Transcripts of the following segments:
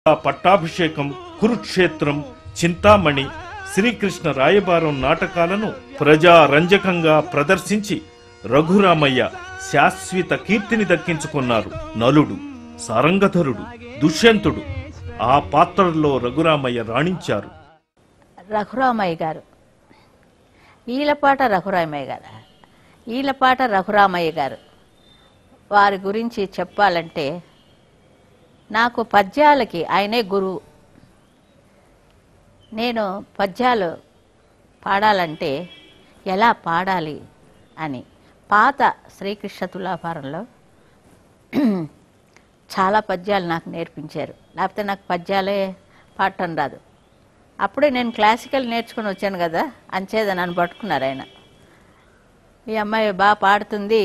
ఆ పట్టాభిషేకం కురుక్షేత్రం చింతామణి శ్రీకృష్ణ రాయబారం నాటకాలను ప్రజారంజకంగా ప్రదర్శించి రఘురామయ్య శాశ్వత కీర్తిని దక్కించుకున్నారు నలుడు సారంగధరుడు దుష్యంతుడు ఆ పాత్రల్లో రఘురామయ్య రాణించారు రఘురామయ్య గారు ఈలపాట రఘురామయ్య గారు ఈలపాట రఘురామయ్య గారు వారి గురించి చెప్పాలంటే నాకు పద్యాలకి ఆయనే గురువు నేను పద్యాలు పాడాలంటే ఎలా పాడాలి అని పాత శ్రీకృష్ణ తులాభారంలో చాలా పద్యాలు నాకు నేర్పించారు లేకపోతే నాకు పద్యాలే పాడటం రాదు అప్పుడే నేను క్లాసికల్ నేర్చుకొని వచ్చాను కదా అంచేద నన్ను పట్టుకున్నారు ఆయన ఈ అమ్మాయి బాగా పాడుతుంది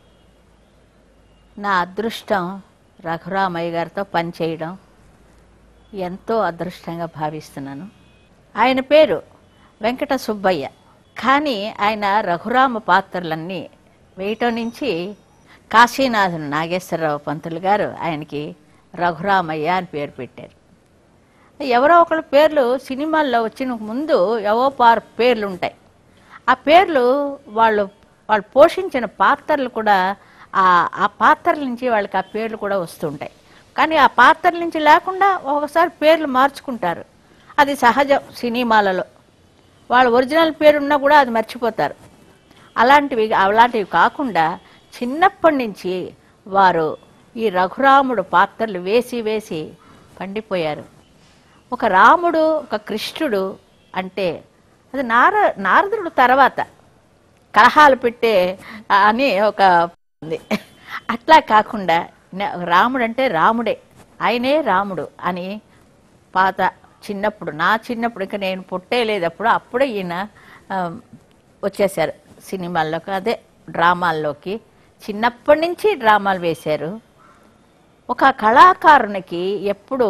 నా అదృష్టం రఘురామయ్య గారితో పనిచేయడం ఎంతో అదృష్టంగా భావిస్తున్నాను ఆయన పేరు వెంకట సుబ్బయ్య కానీ ఆయన రఘురామ పాత్రలన్నీ వేయటం నుంచి కాశీనాథన్ నాగేశ్వరరావు పంతులు గారు ఆయనకి రఘురామయ్య అని పేరు పెట్టారు ఎవరో ఒకళ్ళ పేర్లు సినిమాల్లో వచ్చిన ముందు ఎవో పార్ పేర్లు ఉంటాయి ఆ పేర్లు వాళ్ళు వాళ్ళు పోషించిన పాత్రలు కూడా ఆ ఆ పాత్రల నుంచి వాళ్ళకి ఆ పేర్లు కూడా వస్తుంటాయి కానీ ఆ పాత్రల నుంచి లేకుండా ఒకసారి పేర్లు మార్చుకుంటారు అది సహజం సినిమాలలో వాళ్ళ ఒరిజినల్ పేరున్నా కూడా అది మర్చిపోతారు అలాంటివి అలాంటివి కాకుండా చిన్నప్పటి నుంచి వారు ఈ రఘురాముడు పాత్రలు వేసి వేసి పండిపోయారు ఒక రాముడు ఒక కృష్ణుడు అంటే అది నార నారదుడు తర్వాత కలహాలు పెట్టే అని ఒక ఉంది అట్లా కాకుండా న- రాముడు అంటే రాముడే ఆయనే రాముడు అని పాత చిన్నప్పుడు నా చిన్నప్పుడు ఇంకా నేను పుట్టే లేదప్పుడు అప్పుడే ఈయన ఆ, వచ్చేసారు సినిమాల్లోకి అదే డ్రామాల్లోకి చిన్నప్పటి నుంచి డ్రామాలు వేశారు ఒక కళాకారునికి ఎప్పుడు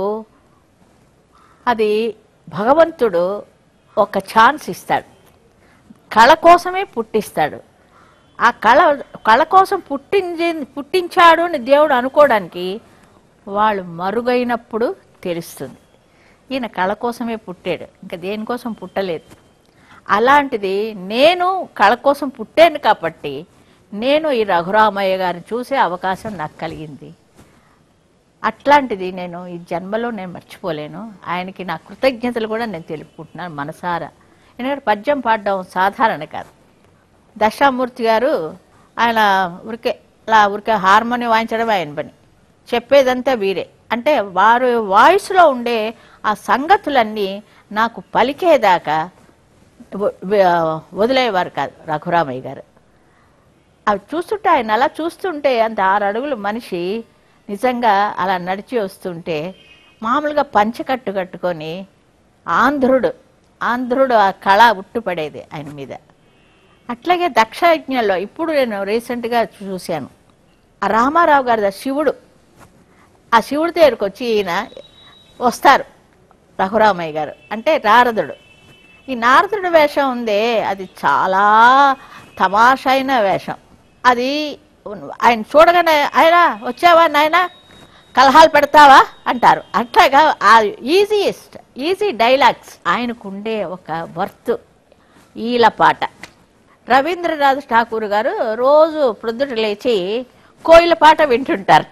అది భగవంతుడు ఒక ఛాన్స్ ఇస్తాడు కళ కోసమే పుట్టిస్తాడు ఆ కళ కళ కోసం పుట్టించి పుట్టించాడు అని దేవుడు అనుకోవడానికి వాళ్ళు మరుగైనప్పుడు తెలుస్తుంది ఈయన కళ కోసమే పుట్టాడు ఇంకా దేనికోసం పుట్టలేదు అలాంటిది నేను కళ కోసం పుట్టాను కాబట్టి నేను ఈ రఘురామయ్య గారిని చూసే అవకాశం నాకు కలిగింది అట్లాంటిది నేను ఈ జన్మలో నేను మర్చిపోలేను ఆయనకి నా కృతజ్ఞతలు కూడా నేను తెలుపుకుంటున్నాను మనసారా ఎందుకంటే పద్యం పాడడం సాధారణ కాదు దశామూర్తి గారు ఆయన ఉరికే అలా ఉరికే హార్మోనియం వాయించడం ఆయన పని చెప్పేదంతా వీరే అంటే వారు వాయిస్లో ఉండే ఆ సంగతులన్నీ నాకు పలికేదాకా వ- వ- వదిలేవారు కాదు రఘురామయ్య గారు అవి చూస్తుంటే ఆయన అలా చూస్తుంటే అంత ఆరు అడుగులు మనిషి నిజంగా అలా నడిచి వస్తుంటే మామూలుగా పంచకట్టు కట్టుకొని ఆంధ్రుడు ఆంధ్రుడు ఆ కళ ఉట్టుపడేది ఆయన మీద అట్లాగే దక్షయజ్ఞంలో ఇప్పుడు నేను రీసెంట్గా చూశాను ఆ రామారావు గారి శివుడు ఆ శివుడి దగ్గరికి వచ్చి ఈయన వస్తారు రఘురామయ్య గారు అంటే నారదుడు ఈ నారదుడి వేషం ఉందే అది చాలా తమాషైన వేషం అది ఆయన చూడగానే ఆయన వచ్చావా నాయన కలహాలు పెడతావా అంటారు అట్లాగా ఆ ఈజీయెస్ట్ ఈజీ డైలాగ్స్ ఆయనకుండే ఒక వర్త్ ఈల పాట రవీంద్రనాథ్ ఠాకూర్ గారు రోజు ప్రొద్దుట లేచి కోయిల పాట వింటుంటారట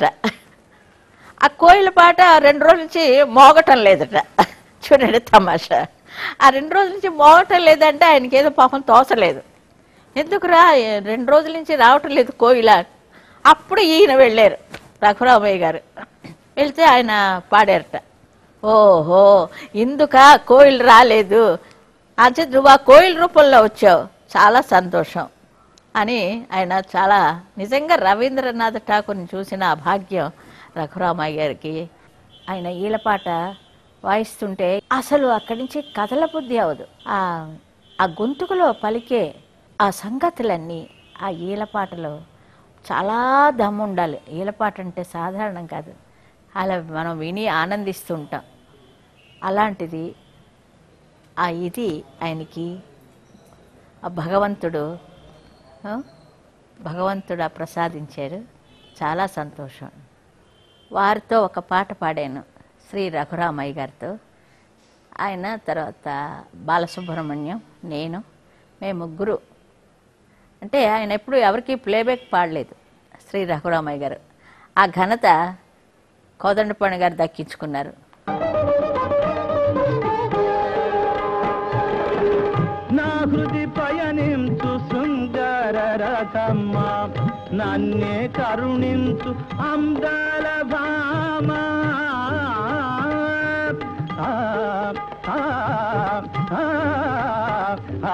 ఆ కోయిల పాట రెండు రోజుల నుంచి మోగటం లేదట చూడండి తమాషా ఆ రెండు రోజుల నుంచి మోగటం లేదంటే ఆయనకి ఏదో పాపం తోసలేదు ఎందుకురా రెండు రోజుల నుంచి రావటం లేదు కోయిల అప్పుడు ఈయన వెళ్ళారు రఘురామయ్య గారు వెళ్తే ఆయన పాడారట ఓహో ఇందుక కోయిల్ రాలేదు అంటే నువ్వు ఆ కోయిల్ రూపంలో వచ్చావు చాలా సంతోషం అని ఆయన చాలా నిజంగా రవీంద్రనాథ్ ఠాకూర్ని చూసిన ఆ భాగ్యం రఘురామయ్య గారికి ఆయన ఈలపాట వాయిస్తుంటే అసలు అక్కడి నుంచి కథల బుద్ధి అవదు ఆ ఆ గొంతుకులో పలికే ఆ సంగతులన్నీ ఆ ఈలపాటలో చాలా దమ్ము ఉండాలి ఈలపాట అంటే సాధారణం కాదు అలా మనం విని ఆనందిస్తుంటాం అలాంటిది ఆ ఇది ఆయనకి ఆ భగవంతుడు ఆ, భగవంతుడు ఆ ప్రసాదించారు చాలా సంతోషం వారితో ఒక పాట పాడాను శ్రీ రఘురామయ్య గారితో ఆయన తర్వాత బాలసుబ్రహ్మణ్యం నేను మేము ముగ్గురు అంటే ఆయన ఎప్పుడు ఎవరికి ప్లేబ్యాక్ పాడలేదు శ్రీ రఘురామయ్య గారు ఆ ఘనత కోదండపాణి గారు దక్కించుకున్నారు నా హృది పయనించు శృంగార రథమ్మ నన్నే కరుణించు అందాల భామ ఆ, ఆ, ఆ, ఆ,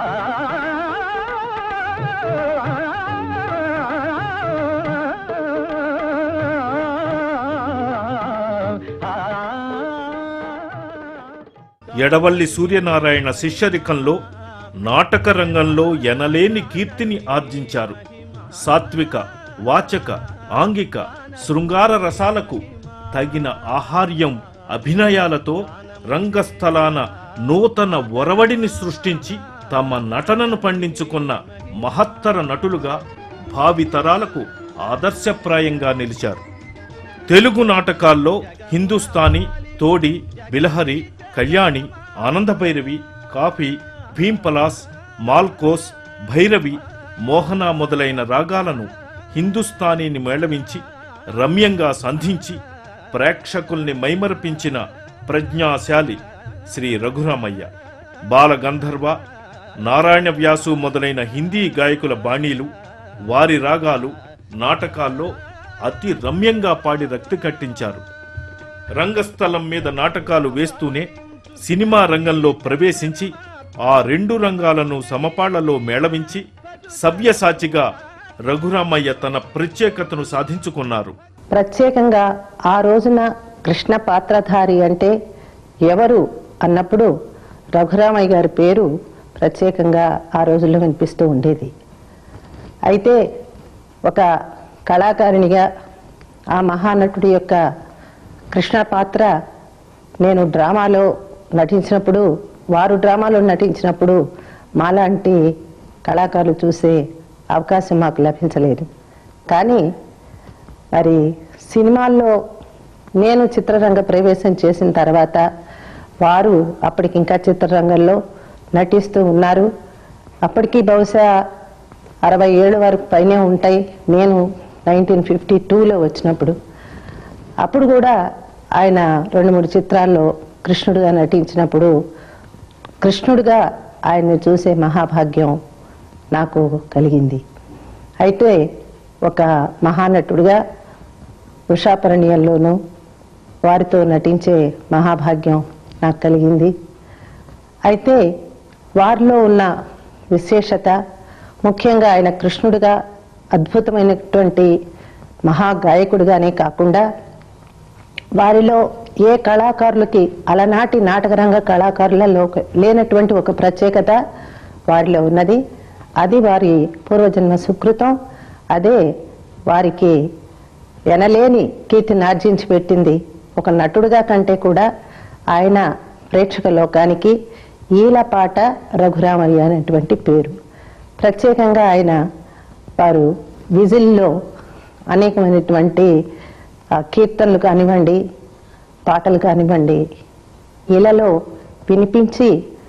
ఎడవల్లి సూర్యనారాయణ శిష్యరికంలో నాటక రంగంలో ఎనలేని కీర్తిని ఆర్జించారు సాత్విక వాచక ఆంగిక శృంగార రసాలకు తగిన ఆహార్యం అభినయాలతో రంగస్థలాన నూతన ఒరవడిని సృష్టించి తమ నటనను పండించుకున్న మహత్తర నటులుగా భావితరాలకు ఆదర్శప్రాయంగా నిలిచారు తెలుగు నాటకాల్లో హిందుస్థానీ తోడి బిలహరి కళ్యాణి ఆనందభైరవి కాఫీ భీంపలాస్ మాల్కోస్ భైరవి మోహన మొదలైన రాగాలను హిందుస్థానీని మేళవించి రమ్యంగా సంధించి ప్రేక్షకుల్ని మైమరపించిన ప్రజ్ఞాశాలి శ్రీ రఘురామయ్య బాలగంధర్వ నారాయణ వ్యాసు మొదలైన హిందీ గాయకుల బాణీలు వారి రాగాలు నాటకాల్లో అతి రమ్యంగా పాడి రక్తి కట్టించారు రంగస్థలం మీద నాటకాలు వేస్తూనే సినిమా రంగంలో ప్రవేశించి ఆ రెండు రంగాలను సమపాళ్లలో మేళవించి సవ్యసాచిగా రఘురామయ్య తన ప్రత్యేకతను సాధించుకున్నారు ప్రత్యేకంగా ఆ రోజున కృష్ణ పాత్రధారి అంటే ఎవరు అన్నప్పుడు రఘురామయ్య గారి పేరు ప్రత్యేకంగా ఆ రోజుల్లో వినిపిస్తూ ఉండేది అయితే ఒక కళాకారిణిగా ఆ మహానటుడి యొక్క కృష్ణ పాత్ర నేను డ్రామాలో నటించినప్పుడు వారు డ్రామాలో నటించినప్పుడు మాలాంటి కళాకారులు చూసే అవకాశం మాకు లభించలేదు కానీ మరి సినిమాల్లో నేను చిత్రరంగ ప్రవేశం చేసిన తర్వాత వారు అప్పటికి ఇంకా చిత్రరంగంలో నటిస్తూ ఉన్నారు అప్పటికి బహుశా అరవై ఏడు వరకు పైనే ఉంటాయి నేను నైన్టీన్ ఫిఫ్టీ టూలో వచ్చినప్పుడు అప్పుడు కూడా ఆయన రెండు మూడు చిత్రాల్లో కృష్ణుడిగా నటించినప్పుడు కృష్ణుడిగా ఆయన్ని చూసే మహాభాగ్యం నాకు కలిగింది అయితే ఒక మహానటుడిగా ఉషాపరణీయంలోనూ వారితో నటించే మహాభాగ్యం నాకు కలిగింది అయితే వారిలో ఉన్న విశేషత ముఖ్యంగా ఆయన కృష్ణుడిగా అద్భుతమైనటువంటి మహాగాయకుడిగానే కాకుండా వారిలో ఏ కళాకారులకి అలనాటి నాటకరంగ కళాకారులలో ఒక- లేనటువంటి ఒక ప్రత్యేకత వారిలో ఉన్నది అది వారి పూర్వజన్మ సుకృతం అదే వారికి ఎనలేని కీర్తిని ఆర్జించి పెట్టింది ఒక నటుడుగా కంటే కూడా ఆయన ప్రేక్షక లోకానికి ఈలపాట రఘురామయ్య అనేటువంటి పేరు ప్రత్యేకంగా ఆయన వారు విజిల్లో అనేకమైనటువంటి ఆ, కీర్తనలు కానివ్వండి పాటలు కానివ్వండి ఇళ్లలో వినిపించి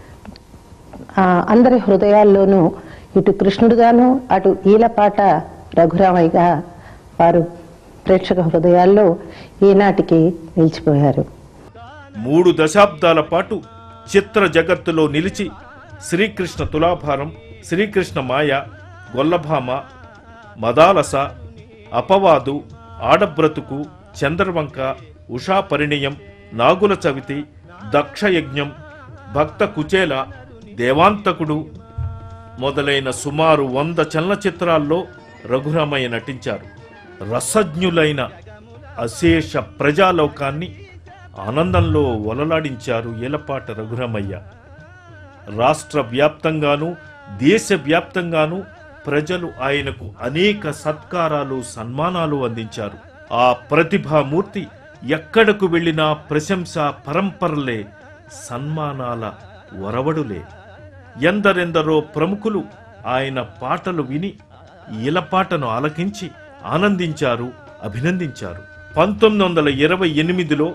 ఆ, అందరి హృదయాల్లోనూ ఇటు కృష్ణుడుగాను అటు ఈలపాట రఘురామయ్యగా వారు ప్రేక్షక హృదయాల్లో ఈనాటికి నిలిచిపోయారు మూడు దశాబ్దాల పాటు చిత్ర జగత్తులో నిలిచి శ్రీకృష్ణ తులాభారం శ్రీకృష్ణ మాయ గొల్లభామ మదాలస అపవాదు ఆడబ్రతుకు చంద్రవంక ఉషా పరిణయం నాగుల చవితి దక్షయజ్ఞం భక్త కుచేల దేవాంతకుడు మొదలైన సుమారు వంద చలనచిత్రాల్లో రఘురామయ్య నటించారు రసజ్ఞులైన అశేష ప్రజాలోకాన్ని ఆనందంలో ఒలలాడించారు ఏలపాట రఘురామయ్య రాష్ట్ర వ్యాప్తంగాను దేశవ్యాప్తంగాను ప్రజలు ఆయనకు అనేక సత్కారాలు సన్మానాలు అందించారు ఆ ప్రతిభామూర్తి ఎక్కడకు వెళ్ళినా ప్రశంస పరంపరలే సన్మానాల వరవడులే ఎందరెందరో ప్రముఖులు ఆయన పాటలు విని ఈలపాటను ఆలకించి ఆనందించారు అభినందించారు పంతొమ్మిది వందల ఇరవై ఎనిమిదిలో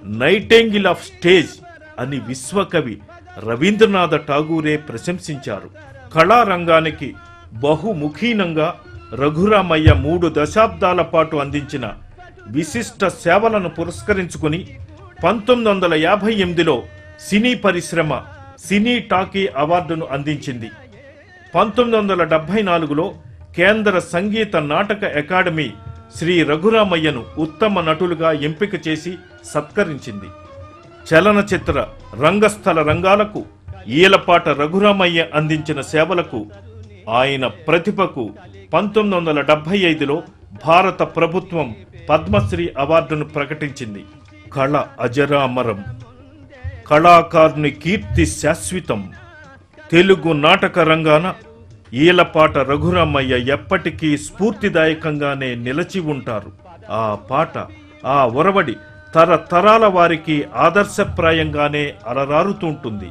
నైటెంగిల్ ఆఫ్ స్టేజ్ అని విశ్వకవి రవీంద్రనాథ ఠాగూరే ప్రశంసించారు కళారంగానికి బహుముఖీనంగా రఘురామయ్య మూడు దశాబ్దాల పాటు అందించిన విశిష్ట సేవలను పురస్కరించుకుని పంతొమ్మిది వందల యాభై ఎనిమిదిలో సినీ పరిశ్రమ సినీ టాకీ అవార్డును అందించింది పంతొమ్మిది వందల డెబ్బై నాలుగులో కేంద్ర సంగీత నాటక అకాడమీ శ్రీ రఘురామయ్యను ఉత్తమ నటులుగా ఎంపిక చేసి సత్కరించింది చలనచిత్ర రంగస్థల రంగాలకు ఈలపాట రఘురామయ్య అందించిన సేవలకు ఆయన ప్రతిభకు పంతొమ్మిది వందల డెబ్బై ఐదులో భారత ప్రభుత్వం పద్మశ్రీ అవార్డును ప్రకటించింది కళ అజరామరం కళాకారుని కీర్తి శాశ్వతం తెలుగు నాటక రంగాన ఈలపాట రఘురామయ్య ఎప్పటికీ స్ఫూర్తిదాయకంగానే నిలచి ఉంటారు ఆ పాట ఆ ఒరవడి తరతరాల వారికి ఆదర్శప్రాయంగానే అలరారుతుంటుంది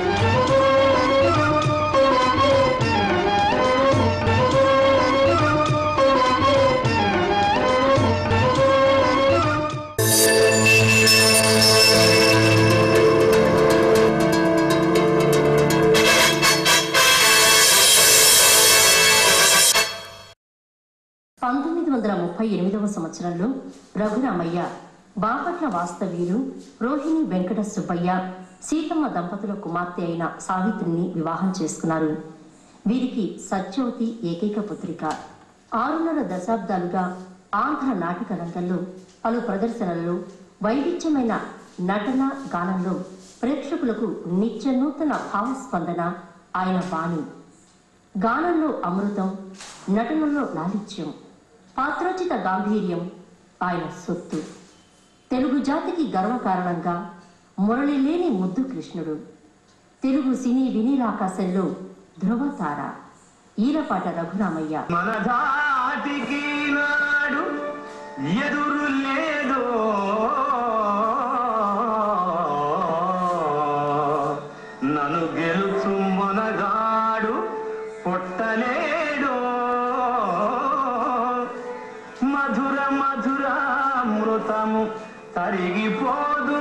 పంతొమ్మిది వందల ముప్పై ఎనిమిదవ సంవత్సరంలో రఘురామయ్య బాపట్ల వాస్తవ్యులు రోహిణి వెంకట సుబ్బయ్య సీతమ్మ దంపతుల కుమార్తె అయిన సావిత్రిని వివాహం చేసుకున్నారు వీరికి సత్యవతి ఏకైక పుత్రిక ఆరున్నర దశాబ్దాలుగా ఆంధ్ర నాటక రంగంలో పలు ప్రదర్శనలలో వైవిధ్యమైన నటన గానంలో ప్రేక్షకులకు నిత్య నూతన భావస్పందన ఆయన బాణి గానంలో అమృతం నటనలో లాలిత్యం పాత్రోచిత గాంభీర్యం ఆయన సొత్తు తెలుగు జాతికి గర్వకారణంగా మురళి లేని ముద్దు కృష్ణుడు తెలుగు సినీ వినీలాకాశంలో ధ్రువతార ఈలపాట రఘురామయ్య మన ధాటికి నాడు ఎదురు లేదు నన్ను గెలుచు మనగాడు పుట్టలేడు మధుర మధుర మృతము తరిగిపోదు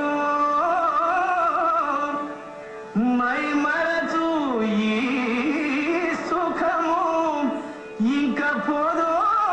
మై మరచు ఈ సుఖము ఇంక పోదు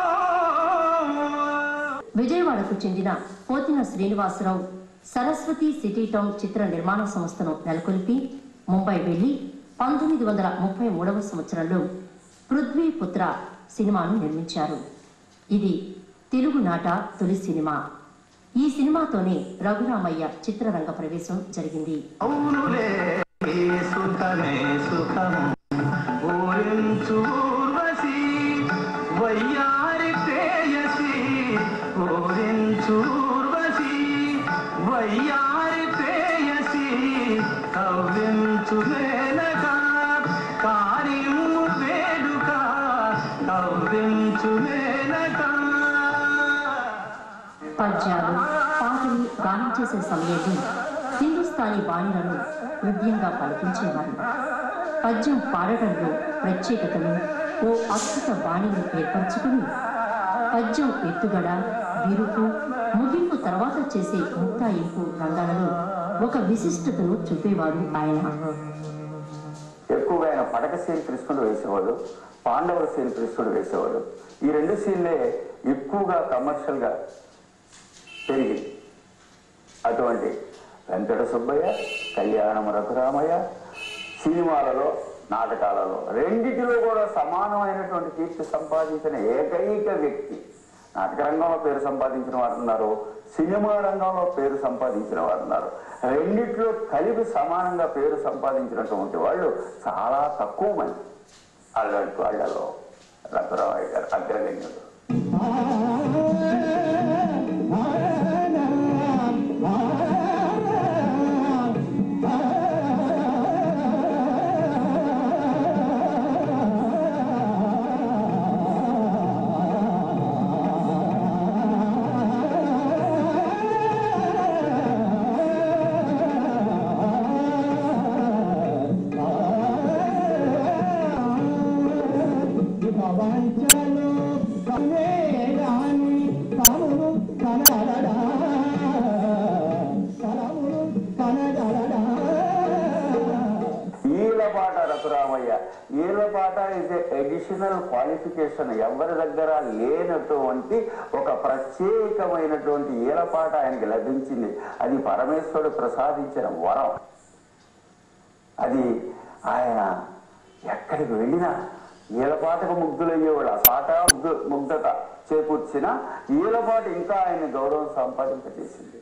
విజయవాడకు చెందిన పోతిన శ్రీనివాసరావు సరస్వతి సిటీ టౌన్ చిత్ర నిర్మాణ సంస్థను నెలకొల్పి ముంబై వెళ్లి పంతొమ్మిది వందల ముప్పై మూడవ సంవత్సరంలో పృథ్వీ పుత్ర సినిమాను నిర్మించారు ఇది తెలుగు నాట తొలి సినిమా ఈ సినిమాతోనే రఘురామయ్య చిత్రరంగ ప్రవేశం జరిగింది అవునులే ఈ సుఖమే సుఖము ఊరించు ఊర్వశి వయ్యారి ప్రేయసి ఊరించు ఊర్వశి వయ్యారి ప్రేయసి కవ్వించు మేనక కారిము వేడుక కవ్వించు మేనక పద్యాలు పాటలు గానం చేసే సమయంలో హిందుస్థానీ బాణులను హృదయంగా పలికించేవారు పద్యం పాడటంలో ప్రత్యేకతను ఓ అద్భుత బాణిని ఏర్పరచుకుని పద్యం ఎత్తుగడ విరుపు ముగింపు తర్వాత చేసే ముక్తాయింపు రంగాలలో ఒక విశిష్టతను చూపేవారు ఆయన ఎక్కువగా ఆయన పడక సీన్ కృష్ణుడు వేసేవాడు పాండవుల సీన్ కృష్ణుడు వేసేవాడు ఈ రెండు సీన్లే ఎక్కువగా కమర్షియల్ గా పెరిగింది అటువంటి వెంకట సుబ్బయ్య కళ్యాణం రఘురామయ్య సినిమాలలో నాటకాలలో రెండిటిలో కూడా సమానమైనటువంటి కీర్తి సంపాదించిన ఏకైక వ్యక్తి నాటక రంగంలో పేరు సంపాదించిన వారు ఉన్నారు సినిమా రంగంలో పేరు సంపాదించిన వారు ఉన్నారు రెండిట్లో కలిపి సమానంగా పేరు సంపాదించినటువంటి వాళ్ళు చాలా తక్కువ మంది అలాంటి వాళ్ళలో రఘురామయ్య గారు అగ్రగణ్యుడు భవంచను కమేరాని కమును కనడడ రఘురామయ్య ఈలపాట ఇస్ ఎడిషనల్ క్వాలిఫికేషన్ ఎవరి దగ్గర లేనటువంటి ఒక ప్రత్యేకమైనటువంటి ఈలపాట ఆయనకి లభించింది అది పరమేశ్వరుడు ప్రసాదించిన వరం అది ఆయన ఎక్కడికి వెళ్ళినా ఈలపాటకు ముగ్ధులయ్యేవాడు ఆ పాట ముగ్ధు ముగ్ధత చేకూర్చిన ఈలపాట ఇంకా ఆయన గౌరవం సంపాదింపజేసింది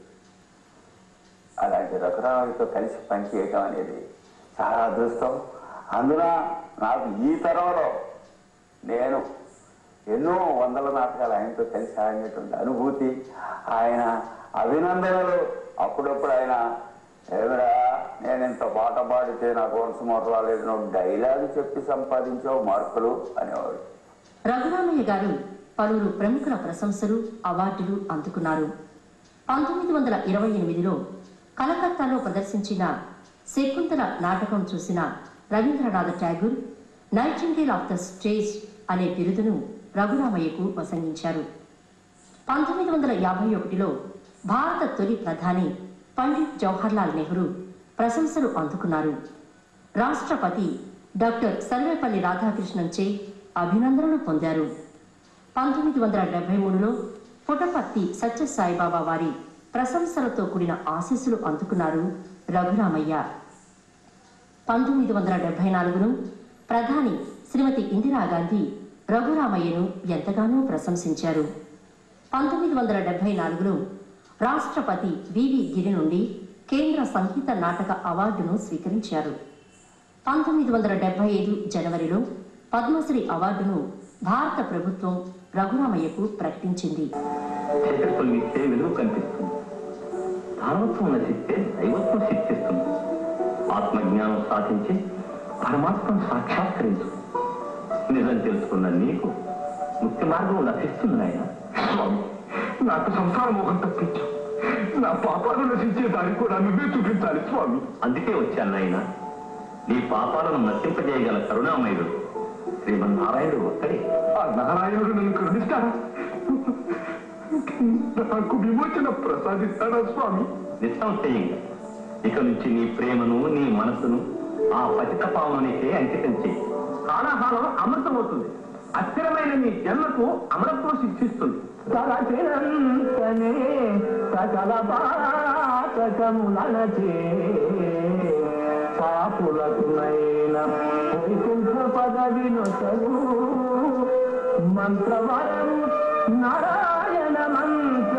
అలాంటి రఘురామయ్యతో కలిసి పనిచేయటం అనేది చాలా అదృష్టం అందున నాకు ఈ తరంలో నేను ఎన్నో వందల నాటకాలు ఆయనతో కలిసి ఆడినటువంటి అనుభూతి ఆయన అభినందనలు అప్పుడప్పుడు ఆయన ఏమిరా నేను ఇంత పాట పాడితే నాకు వంశ మొదలు రాలేదు నువ్వు డైలాగ్ చెప్పి సంపాదించావు మార్కులు అనేవాడు రఘురామయ్య గారు పలువురు ప్రముఖుల ప్రశంసలు అవార్డులు అందుకున్నారు పంతొమ్మిది వందల ఇరవై ఎనిమిదిలో కలకత్తాలో ప్రదర్శించిన శకుంతల నాటకం చూసిన Rabindranath Tagore nightingale of the stage అనే బిరుదును రఘురామయ్యకు వసంగించారు పంతొమ్మిది వందల యాభై ఒకటిలో భారత తొలి ప్రధాని పండిట్ జవహర్లాల్ నెహ్రూ ప్రశంసలు అందుకున్నారు రాష్ట్రపతి డాక్టర్ సర్వేపల్లి రాధాకృష్ణన్చే అభినందనలు పొందారు పంతొమ్మిది వందల డెబ్బై మూడులో పుటపర్తి సత్యసాయిబాబా వారి ప్రశంసలతో కూడిన ఆశీస్సులు అందుకున్నారు రఘురామయ్య పంతొమ్మిది వందల డెబ్బై నాలుగును ప్రధాని శ్రీమతి ఇందిరాగాంధీ రఘురామయ్యను ఎంతగానో ప్రశంసించారు పంతొమ్మిది వందల డెబ్బై నాలుగులో రాష్ట్రపతి వివి గిరి నుండి కేంద్ర సంగీత నాటక అవార్డును స్వీకరించారు పంతొమ్మిది వందల డెబ్బై ఐదు జనవరిలో పద్మశ్రీ అవార్డును భారత ప్రభుత్వం రఘురామయ్యకు ప్రకటించింది చరిత్రలు ఇస్తే వెలుగు కనిపిస్తుంది భారవత్వం నశిస్తే దైవత్వం సిద్ధిస్తుంది ఆత్మజ్ఞానం సాధించి పరమాత్మను సాక్షాత్కరించు నిజం తెలుసుకున్న నీకు ముక్తి మార్గం లభిస్తుంది నాయన స్వామి నాకు సంసార మోహం తప్పించు నా పాపాలు నశించే దాన్ని కూడా నువ్వే చూపించాలి స్వామి అందుకే వచ్చాను నాయన నీ పాపాలను నశింపజేయగల కరుణామయుడు శ్రీమన్నారాయణుడు ఒక్కడే ఆ నారాయణుడు నన్ను కరుణిస్తాడా నాకు విమోచన ప్రసాదిస్తాడా స్వామి నిస్సంశయంగా ఇక నుంచి నీ ప్రేమను నీ మనసును ఆ పతిత పావనికే అంకితం చేయి కాలాహారం అమృతమవుతుంది అస్థిరమైన నీ జన్మకు అమరత్వం శిక్షిస్తుంది సకల పాతకములచే పాపులకునైన వైకుంఠ పదవిను మంత్రవరం నారాయణ మంత్ర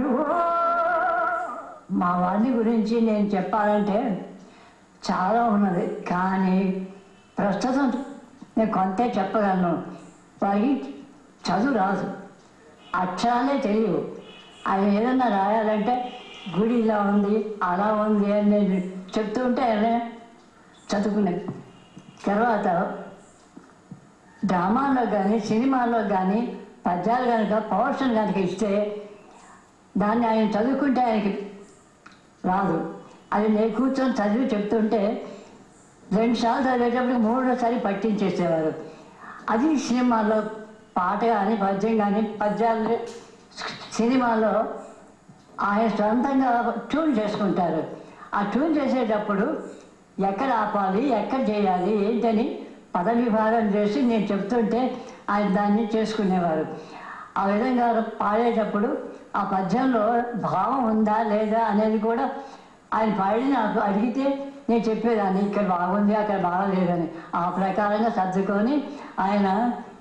మా వారిని గురించి నేను చెప్పాలంటే చాలా ఉన్నది కానీ ప్రస్తుతం నేను కొంతే చెప్పగలను వారికి చదువు రాదు అక్షరాలే తెలియవు అది ఏదన్నా రాయాలంటే గుడి ఇలా ఉంది అలా ఉంది అని నేను చెప్తూ ఉంటే ఆయన చదువుకునేది తర్వాత డ్రామాలో కానీ సినిమాలో కానీ పద్యాలు కనుక పవర్షన్ కనుక ఇస్తే దాన్ని ఆయన చదువుకుంటే ఆయనకి రాదు అది నేను కూర్చొని చదివి చెప్తుంటే రెండు సార్లు చదివేటప్పుడు మూడోసారి పట్టించేసేవారు అది సినిమాలో పాట కానీ పద్యం కానీ పద్యాలు సినిమాలో ఆయన సొంతంగా ట్యూన్ చేసుకుంటారు ఆ ట్యూన్ చేసేటప్పుడు ఎక్కడ ఆపాలి ఎక్కడ చేయాలి ఏంటని పద విభాగం చేసి నేను చెప్తుంటే ఆయన దాన్ని చేసుకునేవారు ఆ విధంగా పాడేటప్పుడు ఆ పద్యంలో భావం ఉందా లేదా అనేది కూడా ఆయన పాడి నాకు అడిగితే నేను చెప్పేదాన్ని ఇక్కడ బాగుంది అక్కడ బాగలేదని ఆ ప్రకారంగా సర్దుకొని ఆయన